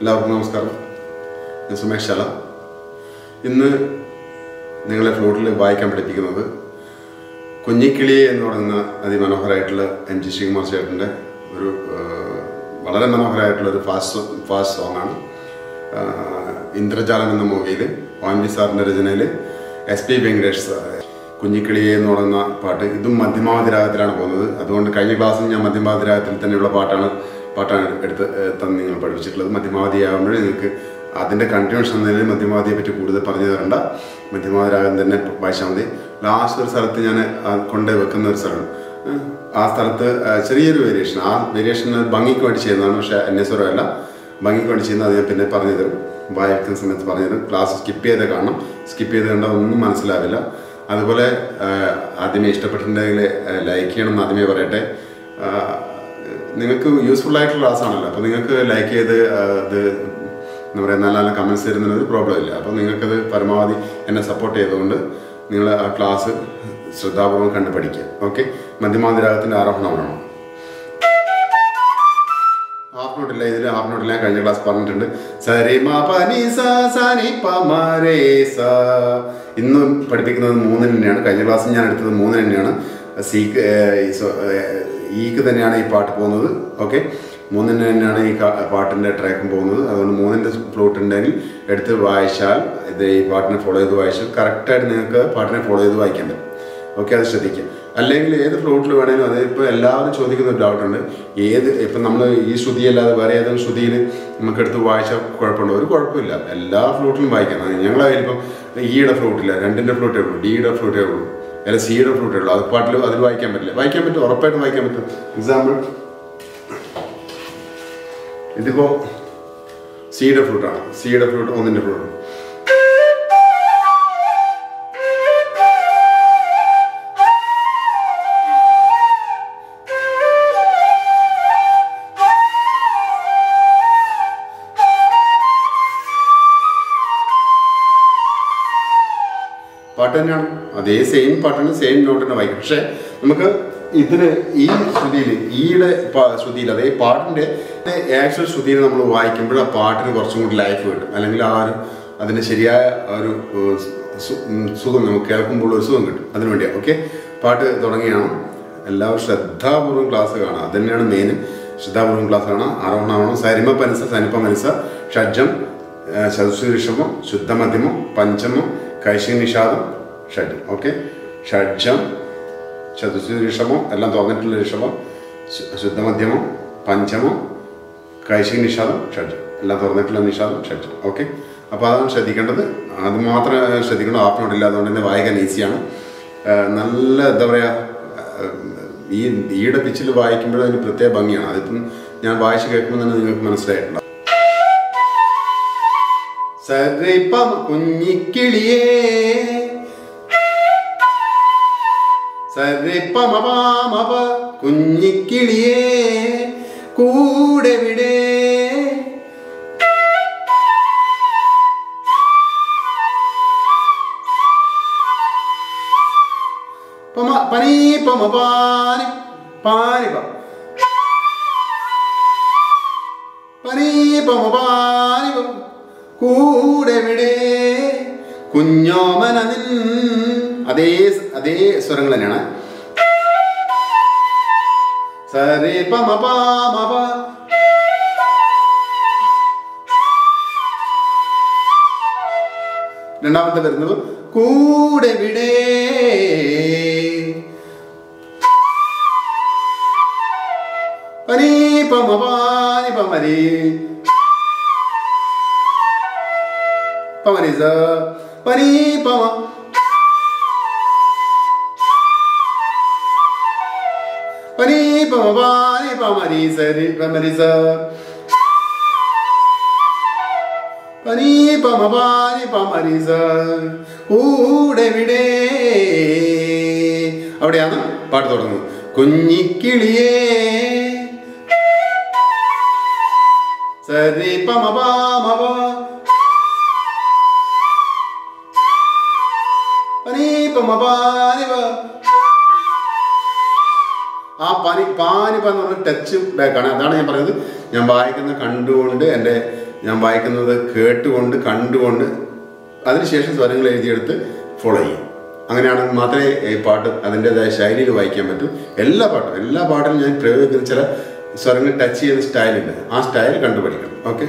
എല്ലാവർക്കും നമസ്കാരം ഞാൻ സുമേഷ് ശാല ഇന്ന് നിങ്ങളെ ഫ്ലൂട്ടിൽ വായിക്കാൻ പഠിപ്പിക്കുന്നത് കുഞ്ഞിക്കിളിയെ എന്ന് പറയുന്ന അതിമനോഹരമായിട്ടുള്ള എം ജി ശ്രീകുമാർ ചേട്ടൻ്റെ ഒരു ആ, വളരെ മനോഹരമായിട്ടുള്ള ഒരു ഫാസ്റ്റ് ഫാസ്റ്റ് സോങ്ങാണ് ആ, ഇന്ദ്രജാലം എന്ന മൂവിയിൽ വാൻ വി സാറിൻ്റെ രചനയിൽ എസ് പി വെങ്കടേഷ് സാർ കുഞ്ഞിക്കിളിയെ എന്ന് പറയുന്ന പാട്ട് ഇതും മധ്യമാവധി രാഗത്തിലാണ് പോകുന്നത് അതുകൊണ്ട് കഴിഞ്ഞ ക്ലാസ്സിൽ ഞാൻ മധ്യമാവധി രാഗത്തിൽ തന്നെയുള്ള പാട്ടാണ് പാട്ടാണ് എടുത്ത് ഏ, തന്ന് നിങ്ങൾ പഠിപ്പിച്ചിട്ടുള്ളത് മധ്യമാവധി ആകുമ്പോൾ നിങ്ങൾക്ക് അതിൻ്റെ കണ്ടിന്യൂഷൻ എന്ന നിലയിൽ മധ്യമാവധിയെ പറ്റി കൂടുതൽ പറഞ്ഞു തരണ്ട മധ്യമാവധി രാഗം തന്നെ വായിച്ചാൽ മതി ലാസ്റ്റ് ഒരു സ്ഥലത്ത് ഞാൻ കൊണ്ട് വെക്കുന്ന ഒരു സ്ഥലം ഏ, ആ സ്ഥലത്ത് ആ, ചെറിയൊരു വേരിയേഷൻ ആ വേരിയേഷൻ ഭംഗിക്ക് വേണ്ടി ചെയ്യുന്നതാണ് പക്ഷേ അന്വേഷരമല്ല ഭംഗിക്ക് വേണ്ടി ചെയ്യുന്നത് അത് ഞാൻ പിന്നെ പറഞ്ഞു തരും വായിക്കുന്ന സമയത്ത് പറഞ്ഞു തരും ക്ലാസ് സ്കിപ്പ് ചെയ്ത് കാണണം സ്കിപ്പ് ചെയ്ത് കണ്ടാൽ ഒന്നും മനസ്സിലാവില്ല അതുപോലെ ആ, ആദ്യമേ ഇഷ്ടപ്പെട്ടിട്ടുണ്ടെങ്കിൽ ലൈക്ക് ചെയ്യണം എന്ന് ആദ്യമേ പറയട്ടെ ആ, നിങ്ങൾക്ക് യൂസ്ഫുൾ ആയിട്ടുള്ള ക്ലാസ് ആണല്ലോ അപ്പോൾ നിങ്ങൾക്ക് ലൈക്ക് ചെയ്ത് ആ, ഇത് എന്താ പറയുക നല്ല നല്ല കമൻസ് തരുന്നതിന് പ്രോബ്ലം ഇല്ല അപ്പോൾ നിങ്ങൾക്കത് പരമാവധി എന്നെ സപ്പോർട്ട് ചെയ്തുകൊണ്ട് നിങ്ങൾ ആ ക്ലാസ് ശ്രദ്ധാപൂർവ്വം കണ്ട് പഠിക്കുക ഓക്കെ മധ്യമാതിരാഗത്തിൻ്റെ ആരോഹണമാണ് ഹാഫ് നോട്ടില്ല ഇതിൽ ഹാഫ് നോട്ടില്ല കഴിഞ്ഞ ക്ലാസ് പറഞ്ഞിട്ടുണ്ട് സരി മ പ നി സ സ നി പ മ രേ സ ഇന്ന് പഠിപ്പിക്കുന്നത് മൂന്നിന് തന്നെയാണ് കഴിഞ്ഞ ക്ലാസ്സിൽ ഞാൻ എടുത്തത് മൂന്നിന് തന്നെയാണ് സീക്ക് ഏഹ്, ഈ സോ- ഏഹ്, ഈക്ക് തന്നെയാണ് ഈ പാട്ട് പോകുന്നത് ഓക്കെ മൂന്നിന് തന്നെയാണ് ഈ കാ- പാട്ടിൻ്റെ ട്രാക്കും പോകുന്നത് അതുകൊണ്ട് മൂന്നിൻ്റെ ഫ്ലൂട്ട് ഉണ്ടെങ്കിൽ എടുത്ത് വായിച്ചാൽ ഇത് ഈ പാട്ടിനെ ഫോളോ ചെയ്ത് വായിച്ചാൽ കറക്റ്റായിട്ട് നിങ്ങൾക്ക് പാട്ടിനെ ഫോളോ ചെയ്ത് വായിക്കാൻ പറ്റും ഓക്കെ അത് ശ്രദ്ധിക്കുക അല്ലെങ്കിൽ ഏത് ഫ്ലൂട്ടിൽ വേണേലും അത് ഇപ്പോൾ എല്ലാവരും ചോദിക്കുന്ന ഒരു ഡൗട്ടുണ്ട് ഏത് ഇപ്പം നമ്മൾ ഈ ശ്രുതി അല്ലാതെ വേറെ ഏതെങ്കിലും ശ്രുതിയിൽ നമുക്ക് എടുത്ത് വായിച്ചാൽ കുഴപ്പമുണ്ടോ ഒരു കുഴപ്പമില്ല എല്ലാ ഫ്ലൂട്ടിലും വായിക്കണം ഞങ്ങളെ കയ്യിലിപ്പം ഈയുടെ ഫ്ലൂട്ടില്ല രണ്ടിൻ്റെ ഫ്ലൂട്ടേ ഉള്ളൂ ഡിയുടെ ഫ്ലൂട്ടേ ഉള്ളൂ അല്ല സിയുടെ ഫ്ലൂട്ടേ ഉള്ളൂ അത് പാട്ടിൽ അതിൽ വായിക്കാൻ പറ്റില്ല വായിക്കാൻ പറ്റും ഉറപ്പായിട്ടും വായിക്കാൻ പറ്റും എക്സാമ്പിൾ ഇതിപ്പോൾ സിയുടെ ഫ്ലൂട്ടാണ് സിയുടെ ഫ്ലൂട്ട് ഒന്നിൻ്റെ ഫ്ലൂട്ട് പാട്ട് തന്നെയാണ് അതേ സെയിം പാട്ടാണ് സെയിം നോട്ട് തന്നെ വായിക്കും പക്ഷേ നമുക്ക് ഇതിന് ഈ ശ്രുതിയിൽ ഈയുടെ പ- ശ്രുതിയിൽ അതേ പാട്ടിൻ്റെ ആക്ച്വൽ ശ്രുതിയിൽ നമ്മൾ വായിക്കുമ്പോൾ ആ പാട്ടിന് കുറച്ചും കൂടി ലൈഫ് കിട്ടും അല്ലെങ്കിൽ ആ ഒരു അതിൻ്റെ ശരിയായ ആ ഒരു ഏഹ്, സു- ഉം, സുഖം നമുക്ക് കേൾക്കുമ്പോൾ ഒരു സുഖം കിട്ടും അതിനു വേണ്ടിയാണ് ഓക്കെ പാട്ട് തുടങ്ങിയാണ് എല്ലാവരും ശ്രദ്ധാപൂർവ്വം ക്ലാസ് കാണാം അത് തന്നെയാണ് മെയിൻ ശ്രദ്ധാപൂർവ്വം ക്ലാസ് കാണാം ആരോഹണമാവണം സരിമ പനസ സനിപ്പ മനസ ഷഡ്ജം ചതുസുരിഷമം ശുദ്ധമധ്യമം പഞ്ചമം കൈശി നിഷാദം ഷഡ്ജം ഓക്കെ ഷഡ്ജം ചതുസുരിഷമം എല്ലാം തുറന്നിട്ടുള്ള ഋഷഭം ശു- ശുദ്ധമധ്യമം പഞ്ചമം കൈശി നിഷാദം ഷഡ്ജം എല്ലാം തുറന്നിട്ടുള്ള നിഷാദം ഷഡ്ജം ഓക്കെ അപ്പോൾ അതാണ് ശ്രദ്ധിക്കേണ്ടത് അത് മാത്രം ശ്രദ്ധിക്കണം ഹാഫ് നോട്ട് ഇല്ല അതുകൊണ്ട് തന്നെ വായിക്കാൻ ഈസിയാണ് നല്ല എന്താ പറയുക ഈ ഈയുടെ പിച്ചിൽ വായിക്കുമ്പോൾ അതിന് പ്രത്യേക ഭംഗിയാണ് അതിപ്പം ഞാൻ വായിച്ച് കേൾക്കുമ്പോൾ തന്നെ നിങ്ങൾക്ക് മനസ്സിലായിട്ടുണ്ട് സരിപ്പം കുഞ്ഞിക്കിളിയേ സരിപ്പമപാമപ കുഞ്ഞിക്കിളിയേ കൂടെ വിടെ പമ പനീ പമ പാനി പാനി പ പനീ പമ പാനി പ കൂടെ വിടെ കുഞ്ഞോമന നിൻ അതേ അതേ സ്വരങ്ങൾ തന്നെയാണ് സരി പമ പാമ പ രണ്ടാമത്തെ വരുന്നത് കൂടെ വിടെ പനി പമ പാനി പമരി പമരി സ പനി പമ പനി പമ പാനി പമരി സരി പമരി സ പനി പമ പാനി പമരി സ കൂടെ വിടെ അവിടെയാണ് പാട്ട് തുടങ്ങുന്നത് കുഞ്ഞിക്കിളിയേ സരി പമ പാമ പ പനി പമ പാനി പ ആ പനി പാനിപ്പ എന്ന് പറഞ്ഞ ടച്ച് ബാക്കാണ് അതാണ് ഞാൻ പറയുന്നത് ഞാൻ വായിക്കുന്ന കണ്ടുകൊണ്ട് എൻ്റെ ഞാൻ വായിക്കുന്നത് കേട്ടുകൊണ്ട് കണ്ടുകൊണ്ട് അതിനുശേഷം സ്വരങ്ങൾ എഴുതിയെടുത്ത് ഫോളോ ചെയ്യും അങ്ങനെയാണെങ്കിൽ മാത്രമേ ഈ പാട്ട് അതിൻ്റെതായ ശൈലിയിൽ വായിക്കാൻ പറ്റൂ എല്ലാ പാട്ടും എല്ലാ പാട്ടിലും ഞാൻ പ്രയോഗിക്കുന്ന ചില സ്വരങ്ങൾ ടച്ച് ചെയ്യുന്ന സ്റ്റൈലുണ്ട് ആ സ്റ്റൈൽ കണ്ടുപഠിക്കണം ഓക്കെ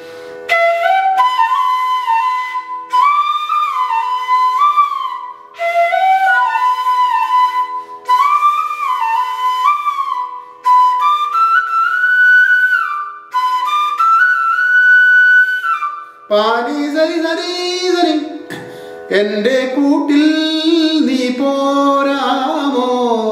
പാനി സരി സരി സരി എന്റെ കൂട്ടിൽ നീ പോരാമോ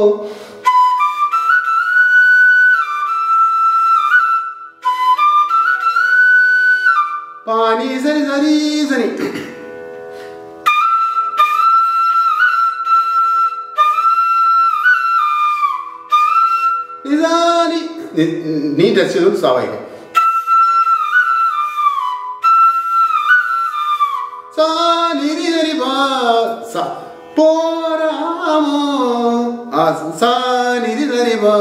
പാനി സരി സരി സരി നിസാനി നി- നീ ടച്ച് ചെയ്തു സാവായിക്കാം സാ നിരി നിരി പാ സ പോരാമോ ആ സാ നിരി നിരി പാ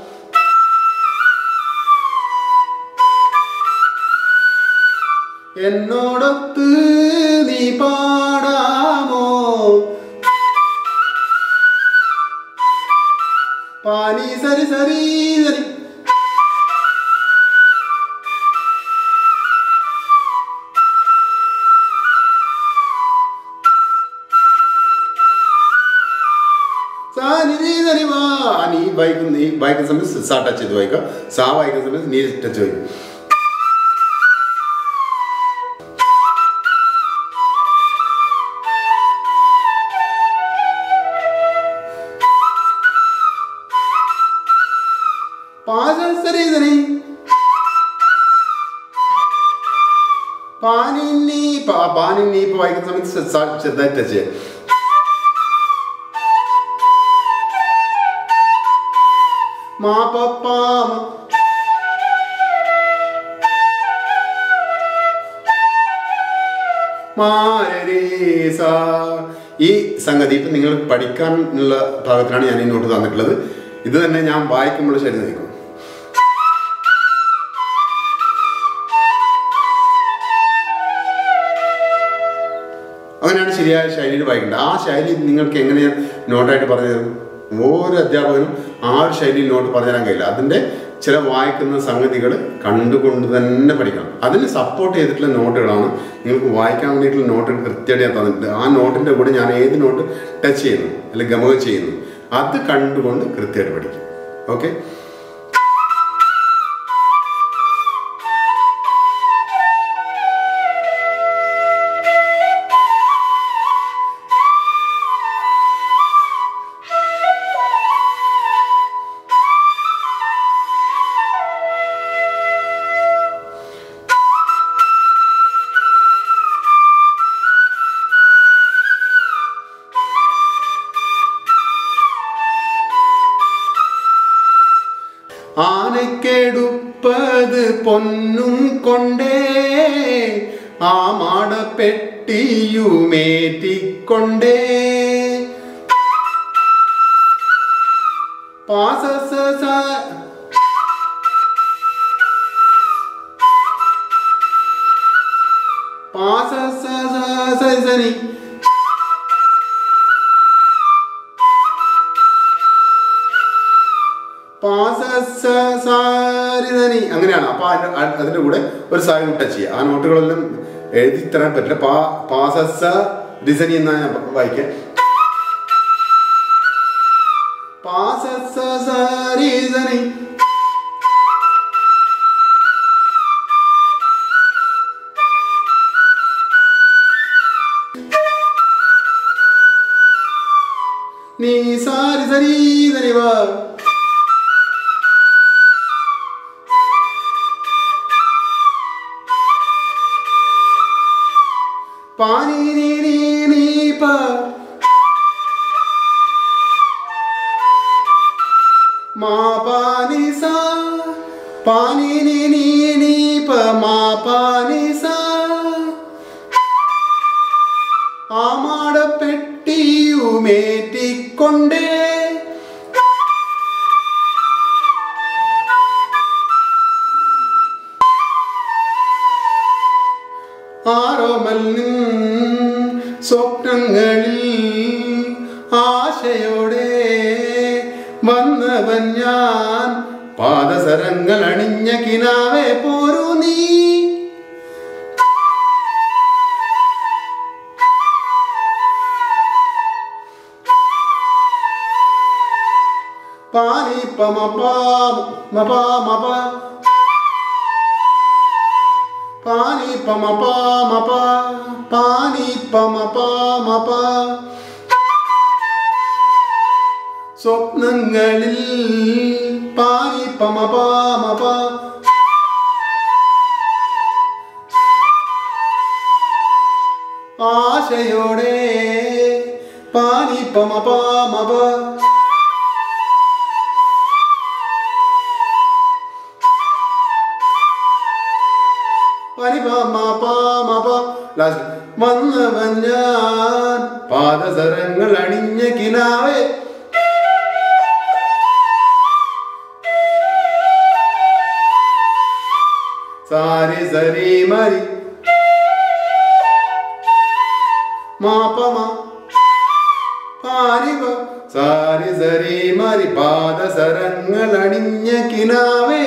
എന്നോടൊത്ത് നീ പാടാമോ പാനി സരി സരി സരി സാ നിരി നിരി വാ നീ വായിക്കുന്ന നീ വായിക്കുന്ന സമയത്ത് സാ ടച്ച് ചെയ്ത് വായിക്കുക സാ വായിക്കുന്ന സമയത്ത് നീ ടച്ച് വായിക്കും പാസ സരി സരി പാനിന്നി പാ പാനിന്നി ഇപ്പൊ വായിക്കുന്ന സമയത്ത് സാ ചെറുതായി ടച്ച് ചെയ്യാം മാ പ പാ മ. മാ രെ രേ സാ. ഈ സംഗതി ഇപ്പം നിങ്ങൾ പഠിക്കാനുള്ള ഭാഗത്തിനാണ് ഞാൻ ഈ നോട്ട് തന്നിട്ടുള്ളത് ഇത് തന്നെ ഞാൻ വായിക്കുമ്പോൾ ശരി നിൽക്കും അങ്ങനെയാണ് ശരിയായ ശൈലിയിൽ വായിക്കേണ്ടത് ആ ശൈലി നിങ്ങൾക്ക് എങ്ങനെയാണ് നോട്ടായിട്ട് പറഞ്ഞു തരും ഓരോ അധ്യാപകനും ആ ഒരു ശൈലിയിൽ നോട്ട് പറഞ്ഞു തരാൻ കഴിയില്ല അതിൻ്റെ ചില വായിക്കുന്ന സംഗതികൾ കണ്ടുകൊണ്ട് തന്നെ പഠിക്കണം അതിന് സപ്പോർട്ട് ചെയ്തിട്ടുള്ള നോട്ടുകളാണ് നിങ്ങൾക്ക് വായിക്കാൻ വേണ്ടിയിട്ടുള്ള നോട്ടുകൾ കൃത്യമായിട്ട് ഞാൻ തന്നിട്ടുണ്ട് ആ നോട്ടിൻ്റെ കൂടെ ഞാൻ ഏത് നോട്ട് ടച്ച് ചെയ്യുന്നു അല്ലെങ്കിൽ ഗമകം ചെയ്യുന്നു അത് കണ്ടുകൊണ്ട് കൃത്യമായിട്ട് പഠിക്കും ഓക്കെ ആനക്കെടുപ്പത് പൊന്നും കൊണ്ടേ ആ മാടപ്പെട്ടിയുമേറ്റിക്കൊണ്ടേ പാസസ പാസസ സരി പാസസാരിതനി അങ്ങനെയാണ് അപ്പൊ അതിന്റെ അ- അതിന്റെ കൂടെ ഒരു സാരി ടച്ച് ചെയ്യുക ആ നോട്ടുകളെല്ലാം എഴുതി തരാൻ പറ്റില്ല പാ പാസസ ഡിസനി എന്നാണ് ഞാൻ വായിക്കാൻ പാസസാരിതനി നീ സാരി സരി സരി വാ പാനി നീ നീ നീ പ മാ പാനി സാ പാനി നീ നീ നീ പ മാ പാനി സാ ആമാടപ്പെട്ടിയുമേറ്റിക്കൊണ്ടേ സ്വപ്നങ്ങളിൽ ആശയോടെ വന്നവൻ ഞാൻ പാദസരങ്ങൾ അണിഞ്ഞ കിനാവേ പോരൂ നീ പാനി പമ പാം മപ മപ പാനി പമ പാ മപ പാനി പമ പാ മപ സ്വപ്നങ്ങളിൽ പാനി പമ പാ മപ ആശയോടെ പാനി പമ പാ മപ വന്നവൻ ഞാൻ പാദസരങ്ങൾ അണിഞ്ഞ കിനാവേ സാരി സരി മരി മാപമ പാരിവ സാരി സരി മരി പാദസരങ്ങൾ അണിഞ്ഞ കിനാവേ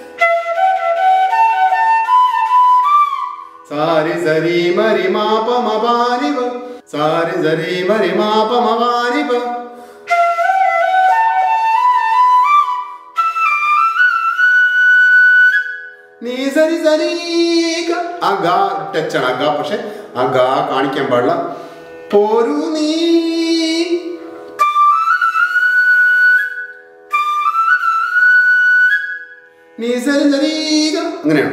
സാരി സരി മരി മാപമ പാരിവ സാരി സരി മരി മാപമ പാരിവ നീ സരി സരി ഗ. ആ ഗാ ടച്ചാണ് ആ ഗാ പക്ഷെ ആ ഗാ കാണിക്കാൻ പാടില്ല പോരൂ നീ നീ സരി സരി ഗ. അങ്ങനെയാണ്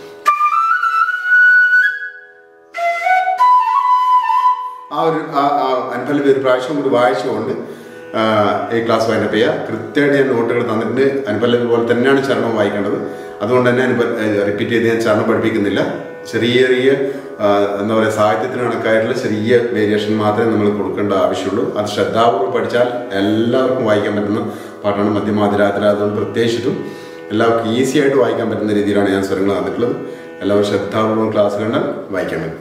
ആ ഒരു ആ ആ അനുഫലം ഒരു പ്രാവശ്യം കൂടി വായിച്ചുകൊണ്ട് ആ, ഈ ക്ലാസ് വൈൻഡപ്പ് ചെയ്യുക കൃത്യമായിട്ട് ഞാൻ നോട്ടുകൾ തന്നിട്ടുണ്ട് അനുപല്ലവി പോലെ തന്നെയാണ് ചരണം വായിക്കേണ്ടത് അതുകൊണ്ട് തന്നെ അനുപ റിപ്പീറ്റ് ചെയ്ത് ഞാൻ ചരണം പഠിപ്പിക്കുന്നില്ല ചെറിയ ചെറിയ ആ, എന്താ പറയുക സാഹിത്യത്തിന് കണക്കായിട്ടുള്ള ചെറിയ വേരിയേഷൻ മാത്രമേ നമ്മൾ കൊടുക്കേണ്ട ആവശ്യമുള്ളൂ അത് ശ്രദ്ധാപൂർവ്വം പഠിച്ചാൽ എല്ലാവർക്കും വായിക്കാൻ പറ്റുന്ന പാട്ടാണ് മധ്യമാതിരാത്ര അതുകൊണ്ട് പ്രത്യേകിച്ചിട്ടും എല്ലാവർക്കും ഈസി ആയിട്ട് വായിക്കാൻ പറ്റുന്ന രീതിയിലാണ് ഞാൻ സ്വരങ്ങൾ തന്നിട്ടുള്ളത് എല്ലാവരും ശ്രദ്ധാപൂർവ്വം ക്ലാസ് കണ്ടാൽ വായിക്കാൻ പറ്റും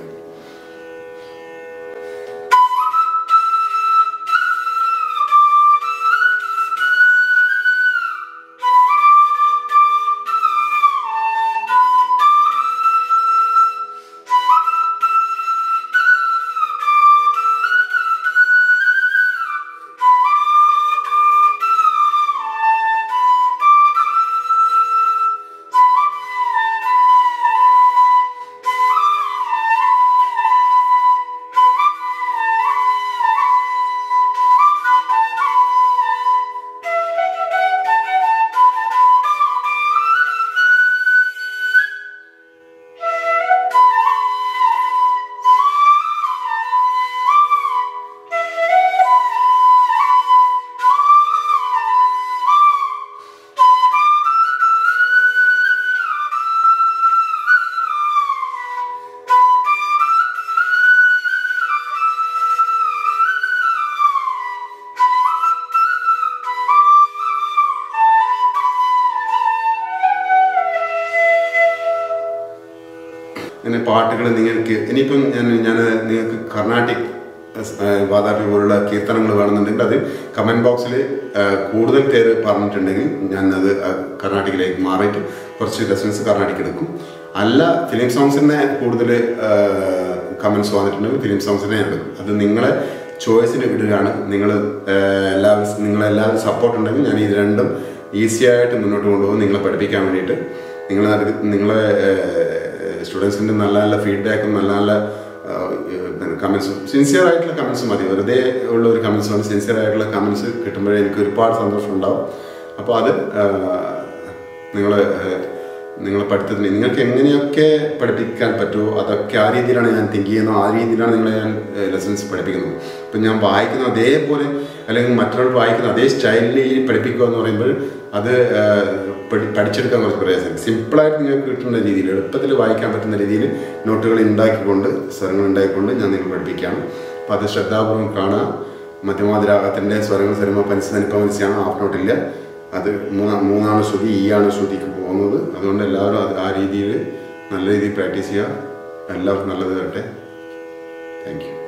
അങ്ങനെ പാട്ടുകൾ നിങ്ങൾക്ക് ഇനിയിപ്പം ഞാൻ ഞാൻ നിങ്ങൾക്ക് കർണാട്ടിക് ഏഹ്, വാതാപി പോലുള്ള കീർത്തനങ്ങൾ വേണമെന്നുണ്ടെങ്കിൽ അത് കമൻറ്റ് ബോക്സിൽ കൂടുതൽ പേര് പറഞ്ഞിട്ടുണ്ടെങ്കിൽ ഞാൻ അത് കർണാട്ടിക്കിലേക്ക് മാറിയിട്ട് കുറച്ച് ലെസൺസ് കർണാട്ടിക് എടുക്കും അല്ല ഫിലിം സോങ്സിനെ കൂടുതൽ കമൻസ് വന്നിട്ടുണ്ടെങ്കിൽ ഫിലിം സോങ്സിനെ ഞാൻ എടുക്കും അത് നിങ്ങളെ ചോയ്സിന് വിടുകയാണ് നിങ്ങൾ എല്ലാവരും നിങ്ങളെല്ലാവരും സപ്പോർട്ട് ഉണ്ടെങ്കിൽ ഞാൻ ഇത് രണ്ടും ഈസി ആയിട്ട് മുന്നോട്ട് കൊണ്ടുപോകും നിങ്ങളെ പഠിപ്പിക്കാൻ വേണ്ടിയിട്ട് നിങ്ങളെ നടക്ക- നിങ്ങളെ സ്റ്റുഡൻസിൻ്റെ നല്ല നല്ല ഫീഡ്ബാക്കും നല്ല നല്ല കമൻസും സിൻസിയർ ആയിട്ടുള്ള കമൻസ് മതി വെറുതെ ഉള്ള ഒരു കമൻസ് മതി സിൻസിയർ ആയിട്ടുള്ള കമൻസ് കിട്ടുമ്പോഴേ എനിക്ക് ഒരുപാട് സന്തോഷം ഉണ്ടാവും അപ്പോൾ അത് നിങ്ങൾ നിങ്ങളെ പഠിത്തത്തിന് നിങ്ങൾക്ക് എങ്ങനെയൊക്കെ പഠിപ്പിക്കാൻ പറ്റുമോ അതൊക്കെ ആ രീതിയിലാണ് ഞാൻ തിങ്ക് ചെയ്യുന്നത് ആ രീതിയിലാണ് നിങ്ങളെ ഞാൻ ലെസൺസ് പഠിപ്പിക്കുന്നത് ഇപ്പം ഞാൻ വായിക്കുന്ന അതേപോലെ അല്ലെങ്കിൽ മറ്റൊരാൾ വായിക്കുന്ന അതേ സ്റ്റൈലിൽ പഠിപ്പിക്കുക എന്ന് പറയുമ്പോൾ അത് ആ, പഠി- പഠിച്ചെടുക്കാൻ കുറച്ച് പ്രയാസം സിമ്പിളായിട്ട് നിങ്ങൾക്ക് കിട്ടുന്ന രീതിയിൽ എളുപ്പത്തിൽ വായിക്കാൻ പറ്റുന്ന രീതിയിൽ നോട്ടുകൾ ഉണ്ടാക്കിക്കൊണ്ട് സ്വരങ്ങൾ ഉണ്ടാക്കിക്കൊണ്ട് ഞാൻ നിങ്ങൾ പഠിപ്പിക്കുകയാണ് അപ്പോൾ അത് ശ്രദ്ധാപൂർവ്വം കാണുക മധ്യമാതിരാഗത്തിൻ്റെ സ്വരങ്ങൾ സ്വരമ പനിസ് തനിപ്പ മനസ്സിയാണ് ഹാഫ് നോട്ടില്ല അത് മൂന്നാ മൂന്നാണ് ശ്രുതി ഈ ആണ് ശ്രുതിക്ക് പോകുന്നത് അതുകൊണ്ട് എല്ലാവരും അത് ആ രീതിയിൽ നല്ല രീതിയിൽ പ്രാക്ടീസ് ചെയ്യുക എല്ലാവർക്കും നല്ലത് വരട്ടെ താങ്ക് യു